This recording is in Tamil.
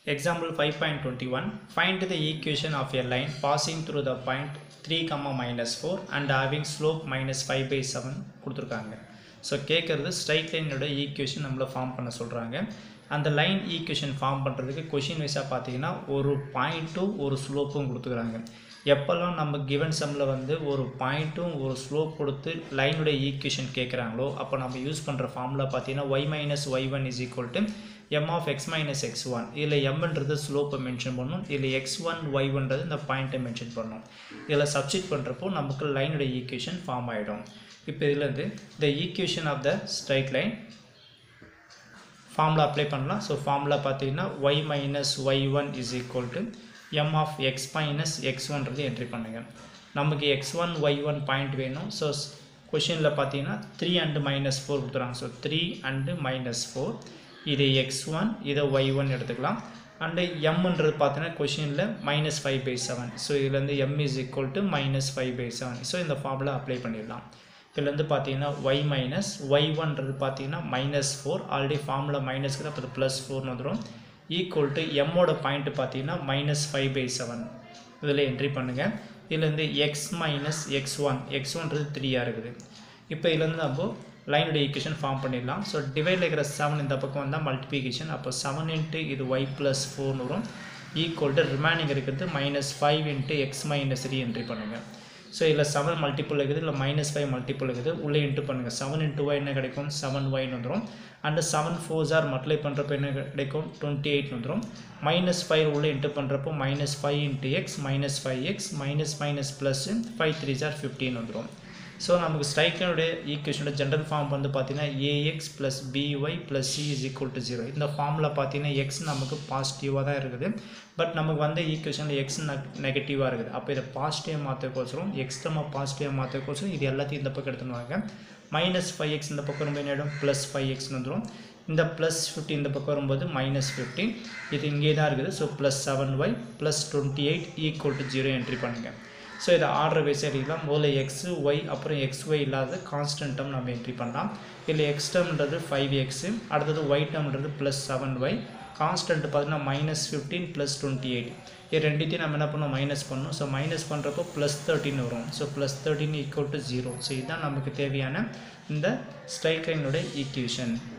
Example 5.21 Find the equation of a line passing through the point 3, comma minus 4 and having slope minus 5 by 7 கொடுத்துருக்காங்க ஸோ கேட்குறது ஸ்ட்ரைட் லைனோட ஈக்குவேஷன் நம்மளை ஃபார்ம் பண்ண சொல்கிறாங்க அந்த லைன் ஈக்குவேஷன் ஃபார்ம் பண்ணுறதுக்கு கொஷின் வைஸாக பார்த்தீங்கன்னா ஒரு பாயிண்ட்டும் ஒரு ஸ்லோப்பும் கொடுத்துக்கிறாங்க எப்போல்லாம் நம்ம கிவன் சம்மில் வந்து ஒரு பாயிண்ட்டும் ஒரு ஸ்லோப் கொடுத்து லைனுடைய ஈக்குவேஷன் கேட்குறாங்களோ அப்போ நம்ம யூஸ் பண்ணுற ஃபார்முலா பார்த்தீங்கன்னா Y minus Y one is equal to M of X minus X one இதில் எம்ன்றது ஸ்லோப்பை மென்ஷன் பண்ணணும் இதில் எக்ஸ் ஒன் ஒய் ஒன்றது இந்த பாயிண்ட்டை மென்ஷன் பண்ணணும் இதில் சப்ஸ்டிட் பண்ணுறப்போ நமக்கு லைனுடைய ஈக்குவேஷன் ஃபார்ம் ஆகிடும் இப்போ இதுலேருந்து the equation of the straight line formula apply பண்ணலாம் ஸோ ஃபார்முலா பார்த்தீங்கன்னா Y minus Y one is equal to M of X minus X ஒன்றது என்ட்ரி பண்ணுங்கள் நமக்கு X one Y one point வேணும் ஸோ கொஷினில் பார்த்தீங்கன்னா த்ரீ அண்டு மைனஸ் ஃபோர் கொடுத்துறாங்க so three and minus four இது எக்ஸ் ஒன் இதை ஒய் ஒன் எடுத்துக்கலாம் அண்டு எம்ன்றது பார்த்தீங்கன்னா கொஷினில் minus five by seven so இதுலேருந்து M is equal to minus five by seven so இந்த ஃபார்முலா அப்ளை பண்ணிடலாம் இதுலேருந்து பார்த்தீங்கன்னா ஒய் மைனஸ் ஒய் ஒன்றது பார்த்தீங்கன்னா மைனஸ் ஃபோர் ஆல்ரெடி ஃபார்முலா மைனஸ்க்கு அப்போ ப்ளஸ் ஃபோர்னு வந்துடும் ஈக்குவல் டு எம்மோட பாயிண்ட்டு பார்த்தீங்கன்னா மைனஸ் ஃபைவ் பை செவன் இதில் என்ட்ரி பண்ணுங்கள் இதுலேருந்து X minus X one X ஒன்றது த்ரீயாக இருக்குது இப்போ இதுலேருந்து நம்ம லைனுடைய ஈக்குவேஷன் ஃபார்ம் பண்ணிடலாம் ஸோ டிவைடில் இருக்கிற செவன் இந்த பக்கம் வந்தால் மல்டிபிகேஷன் அப்போ செவன் இன்ட்டு இது ஒய் ப்ளஸ் ஃபோர்னு வரும் ஈக்குவல் டு ரிமைனிங் இருக்கிறது minus five into X minus three entry பண்ணுங்கள் ஸோ இதில் செவன் மல்டிபிள் இருக்குது இல்லை மைனஸ் ஃபைவ் மல்டிபிள் இருக்குது உள்ளே இன்ட்டு பண்ணுங்கள் செவன் இன்ட்டு ஒய் என்ன கிடைக்கும் செவன் ஒய்னு வந்துடும் and seven four are multiply பண்ணுறப்போ என்ன கிடைக்கும் டுவெண்ட்டி எயிட் வந்துடும் மைனஸ் ஃபைவ் உள்ளே இன்ட்டு பண்ணுறப்போ minus five into X minus five x minus minus plus five three ஜார் ஃபிஃப்டின் வந்துடும் ஸோ நமக்கு ஸ்ட்ரைக்கனுடைய ஈக்குவேஷனோட ஜென்ரல் ஃபார்ம் வந்து பார்த்தீங்கன்னா a x plus b y plus c is equal to zero இந்த ஃபார்மில் பார்த்தீங்கன்னா எக்ஸ் நமக்கு பாசிட்டிவாக தான் இருக்குது பட் நமக்கு வந்த ஈக்குவேஷனில் எக்ஸ் நெகட்டிவாக இருக்குது அப்போ இதை பாசிட்டிவாக மாற்றக்கோசரம் எக்ஸ்ட்ரமாக பாசிட்டிவாக மாற்றக்கோசரம் இது எல்லாத்தையும் இந்த பக்கம் எடுத்துனுவாங்க மைனஸ் ஃபைவ் எக்ஸ் இந்த பக்கம் ரொம்ப என்ன ப்ளஸ் ஃபைவ் எக்ஸ்னு வந்துடும் இந்த ப்ளஸ் ஃபிஃப்டின் இந்த பக்கம் வரும்போது மைனஸ் ஃபிஃப்டின் இது இங்கே தான் இருக்குது so plus seven y plus twenty eight equal to zero entry பண்ணுங்கள் ஸோ இதை ஆர்டர் வைஸ் எழுதிக்கலாம் முதல்ல எக்ஸு ஒய் அப்புறம் எக்ஸ் ஒய் இல்லாத கான்ஸ்டன்ட் டேர்ம் நம்ம என்ட்ரி பண்ணலாம் இதில் எக்ஸ் டேர்ம்ன்றது ஃபைவ் எக்ஸு அடுத்தது ஒய் டேர்ம்ன்றது ப்ளஸ் செவன் ஒய் கான்ஸ்டன்ட் பார்த்தீங்கன்னா minus fifteen plus twenty eight இது ரெண்டுத்தையும் நம்ம என்ன பண்ணோம் மைனஸ் பண்ணணும் ஸோ மைனஸ் பண்ணுறப்போ ப்ளஸ் தேர்ட்டின் வரும் so plus thirteen equal to zero so இதுதான் நமக்கு தேவையான இந்த ஸ்ட்ரைக் லைனோட ஈக்குவேஷன்